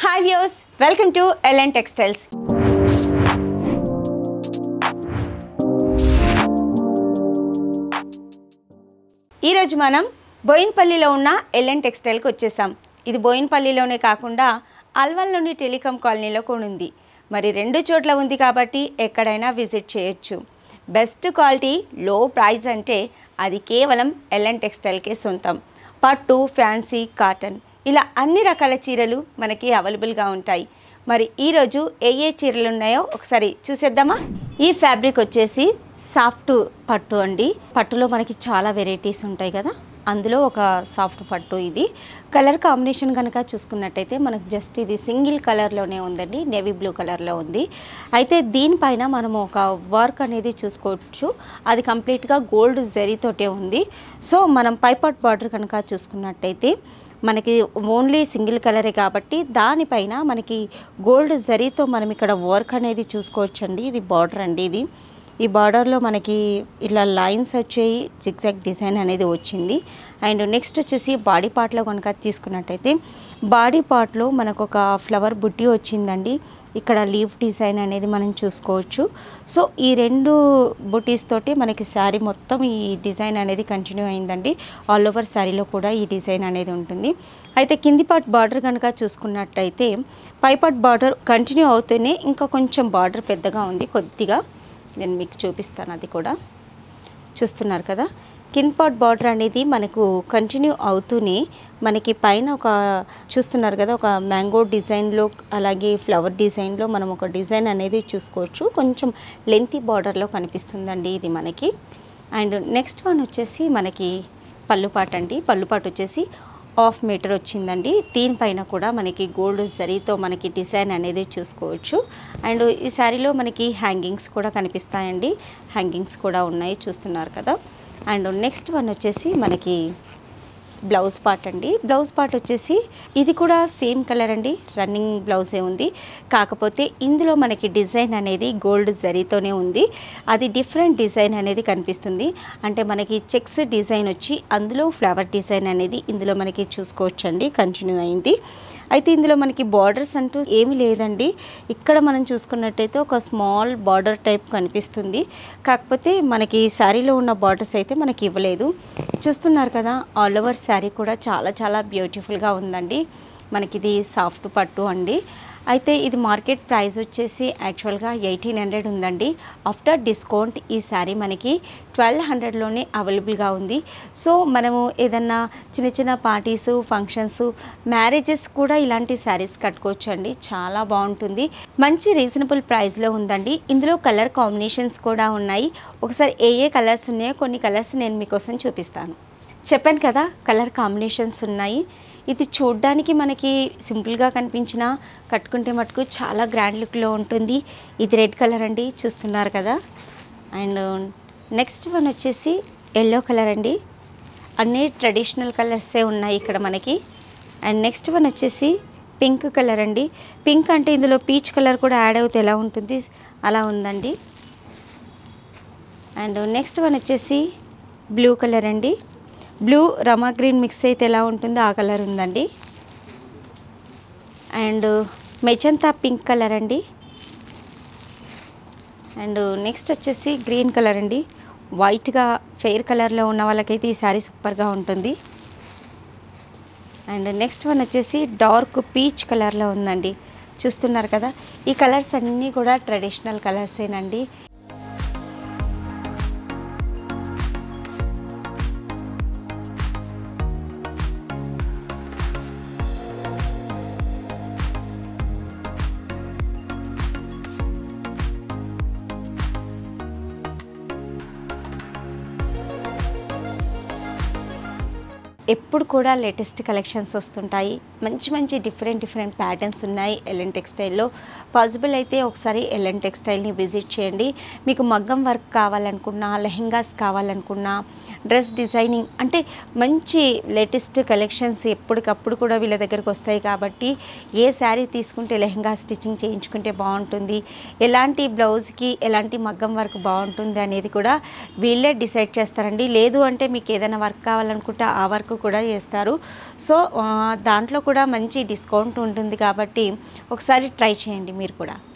hi views welcome to L N textiles ఈరోజు మనం బోయిన్పల్లిలో ఉన్న ఎల్ఎన్ టెక్స్టైల్కి వచ్చేసాం ఇది బోయిన్పల్లిలోనే కాకుండా అల్వల్లోని టెలికాం కాలనీలో కూడా ఉంది మరి రెండు చోట్ల ఉంది కాబట్టి ఎక్కడైనా విజిట్ చేయొచ్చు బెస్ట్ క్వాలిటీ లో ప్రైస్ అంటే అది కేవలం ఎల్ఎన్ టెక్స్టైల్కే సొంతం పట్టు ఫ్యాన్సీ కాటన్ ఇలా అన్ని రకాల చీరలు మనకి అవైలబుల్గా ఉంటాయి మరి ఈరోజు ఏ ఏ చీరలు ఉన్నాయో ఒకసారి చూసేద్దామా ఈ ఫ్యాబ్రిక్ వచ్చేసి సాఫ్ట్ పట్టు అండి పట్టులో మనకి చాలా వెరైటీస్ ఉంటాయి కదా అందులో ఒక సాఫ్ట్ పట్టు ఇది కలర్ కాంబినేషన్ కనుక చూసుకున్నట్టయితే మనకు జస్ట్ ఇది సింగిల్ కలర్లోనే ఉందండి నేవీ బ్లూ కలర్లో ఉంది అయితే దీనిపైన మనము ఒక వర్క్ అనేది చూసుకోవచ్చు అది కంప్లీట్గా గోల్డ్ జరీతోటే ఉంది సో మనం పైపాట్ బార్డర్ కనుక చూసుకున్నట్టయితే మనకి ఓన్లీ సింగిల్ కలరే కాబట్టి దానిపైన మనకి గోల్డ్ జరీతో మనం ఇక్కడ వర్క్ అనేది చూసుకోవచ్చండి ఇది బార్డర్ అండి ఇది ఈ బార్డర్లో మనకి ఇలా లైన్స్ వచ్చాయి జిగ్జాగ్ డిజైన్ అనేది వచ్చింది అండ్ నెక్స్ట్ వచ్చేసి బాడీ పార్ట్లో కనుక తీసుకున్నట్టయితే బాడీ పార్ట్లో మనకు ఒక ఫ్లవర్ బుట్టి వచ్చిందండి ఇక్కడ లీవ్ డిజైన్ అనేది మనం చూసుకోవచ్చు సో ఈ రెండు బుటీస్ తోటి మనకి శారీ మొత్తం ఈ డిజైన్ అనేది కంటిన్యూ అయిందండి ఆల్ ఓవర్ శారీలో కూడా ఈ డిజైన్ అనేది ఉంటుంది అయితే కింది పార్ట్ బార్డర్ కనుక చూసుకున్నట్టయితే పై పార్ట్ బార్డర్ కంటిన్యూ అవుతూనే ఇంకా కొంచెం బార్డర్ పెద్దగా ఉంది కొద్దిగా నేను మీకు చూపిస్తాను అది కూడా చూస్తున్నారు కదా కింద పార్ట్ బార్డర్ అనేది మనకు కంటిన్యూ అవుతూనే మనకి పైన ఒక చూస్తున్నారు కదా ఒక మ్యాంగో డిజైన్లో అలాగే ఫ్లవర్ డిజైన్లో మనం ఒక డిజైన్ అనేది చూసుకోవచ్చు కొంచెం లెంతీ బార్డర్లో కనిపిస్తుందండి ఇది మనకి అండ్ నెక్స్ట్ వన్ వచ్చేసి మనకి పళ్ళుపాట అండి పళ్ళుపాట వచ్చేసి హాఫ్ మీటర్ వచ్చిందండి దీనిపైన కూడా మనకి గోల్డ్ జరీతో మనకి డిజైన్ అనేది చూసుకోవచ్చు అండ్ ఈ శారీలో మనకి హ్యాంగింగ్స్ కూడా కనిపిస్తాయండి హ్యాంగింగ్స్ కూడా ఉన్నాయి చూస్తున్నారు కదా అండ్ నెక్స్ట్ వన్ వచ్చేసి మనకి బ్లౌజ్ పార్ట్ అండి బ్లౌజ్ పార్ట్ వచ్చేసి ఇది కూడా సేమ్ కలర్ అండి రన్నింగ్ బ్లౌజే ఉంది కాకపోతే ఇందులో మనకి డిజైన్ అనేది గోల్డ్ జరీతోనే ఉంది అది డిఫరెంట్ డిజైన్ అనేది కనిపిస్తుంది అంటే మనకి చెక్స్ డిజైన్ వచ్చి అందులో ఫ్లవర్ డిజైన్ అనేది ఇందులో మనకి చూసుకోవచ్చండి కంటిన్యూ అయింది అయితే ఇందులో మనకి బార్డర్స్ అంటూ ఏమీ లేదండి ఇక్కడ మనం చూసుకున్నట్టయితే ఒక స్మాల్ బార్డర్ టైప్ కనిపిస్తుంది కాకపోతే మనకి శారీలో ఉన్న బార్డర్స్ అయితే మనకి ఇవ్వలేదు చూస్తున్నారు కదా ఆల్ ఓవర్ శారీ కూడా చాలా చాలా బ్యూటిఫుల్గా ఉందండి మనకి ఇది సాఫ్ట్ పట్టు అండి అయితే ఇది మార్కెట్ ప్రైస్ వచ్చేసి యాక్చువల్గా ఎయిటీన్ హండ్రెడ్ ఉందండి ఆఫ్టర్ డిస్కౌంట్ ఈ శారీ మనకి ట్వెల్వ్ హండ్రెడ్లోనే అవైలబుల్గా ఉంది సో మనము ఏదన్నా చిన్న చిన్న పార్టీస్ ఫంక్షన్స్ మ్యారేజెస్ కూడా ఇలాంటి శారీస్ కట్టుకోవచ్చు అండి చాలా బాగుంటుంది మంచి రీజనబుల్ ప్రైస్లో ఉందండి ఇందులో కలర్ కాంబినేషన్స్ కూడా ఉన్నాయి ఒకసారి ఏ ఏ కలర్స్ ఉన్నాయో కొన్ని కలర్స్ నేను మీకోసం చూపిస్తాను చెప్పాను కదా కలర్ కాంబినేషన్స్ ఉన్నాయి ఇది చూడ్డానికి మనకి సింపుల్గా కనిపించిన కట్టుకుంటే మటుకు చాలా గ్రాండ్ లుక్లో ఉంటుంది ఇది రెడ్ కలర్ అండి చూస్తున్నారు కదా అండ్ నెక్స్ట్ వన్ వచ్చేసి ఎల్లో కలర్ అండి అన్నీ ట్రెడిషనల్ కలర్సే ఉన్నాయి ఇక్కడ మనకి అండ్ నెక్స్ట్ వన్ వచ్చేసి పింక్ కలర్ అండి పింక్ అంటే ఇందులో పీచ్ కలర్ కూడా యాడ్ అవుతే ఎలా ఉంటుంది అలా ఉందండి అండ్ నెక్స్ట్ వన్ వచ్చేసి బ్లూ కలర్ అండి బ్లూ రమా గ్రీన్ మిక్స్ అయితే ఎలా ఉంటుందో ఆ కలర్ ఉందండి అండ్ మెజంతా పింక్ కలర్ అండి అండ్ నెక్స్ట్ వచ్చేసి గ్రీన్ కలర్ అండి వైట్గా ఫెయిర్ కలర్లో ఉన్న వాళ్ళకైతే ఈ శారీ సూపర్గా ఉంటుంది అండ్ నెక్స్ట్ వన్ వచ్చేసి డార్క్ పీచ్ కలర్లో ఉందండి చూస్తున్నారు కదా ఈ కలర్స్ అన్నీ కూడా ట్రెడిషనల్ కలర్సేనండి ఎప్పుడు కూడా లేటెస్ట్ కలెక్షన్స్ వస్తుంటాయి మంచి మంచి డిఫరెంట్ డిఫరెంట్ ప్యాటర్న్స్ ఉన్నాయి ఎల్ఎన్ టెక్స్టైల్లో పాసిబుల్ అయితే ఒకసారి ఎల్ఎన్ టెక్స్టైల్ని విజిట్ చేయండి మీకు మగ్గం వర్క్ కావాలనుకున్నా లెహెంగాస్ కావాలనుకున్నా డ్రెస్ డిజైనింగ్ అంటే మంచి లేటెస్ట్ కలెక్షన్స్ ఎప్పటికప్పుడు కూడా వీళ్ళ దగ్గరకు వస్తాయి కాబట్టి ఏ శారీ తీసుకుంటే లెహెంగా స్టిచ్చింగ్ చేయించుకుంటే బాగుంటుంది ఎలాంటి బ్లౌజ్కి ఎలాంటి మగ్గం వర్క్ బాగుంటుంది అనేది కూడా వీళ్ళే డిసైడ్ చేస్తారండి లేదు అంటే మీకు ఏదైనా వర్క్ కావాలనుకుంటే ఆ వర్క్ కూడా చేస్తారు సో ఆ, దాంట్లో కూడా కూడా మంచి డిస్కౌంట్ ఉంటుంది కాబట్టి ఒకసారి ట్రై చేయండి మీరు కూడా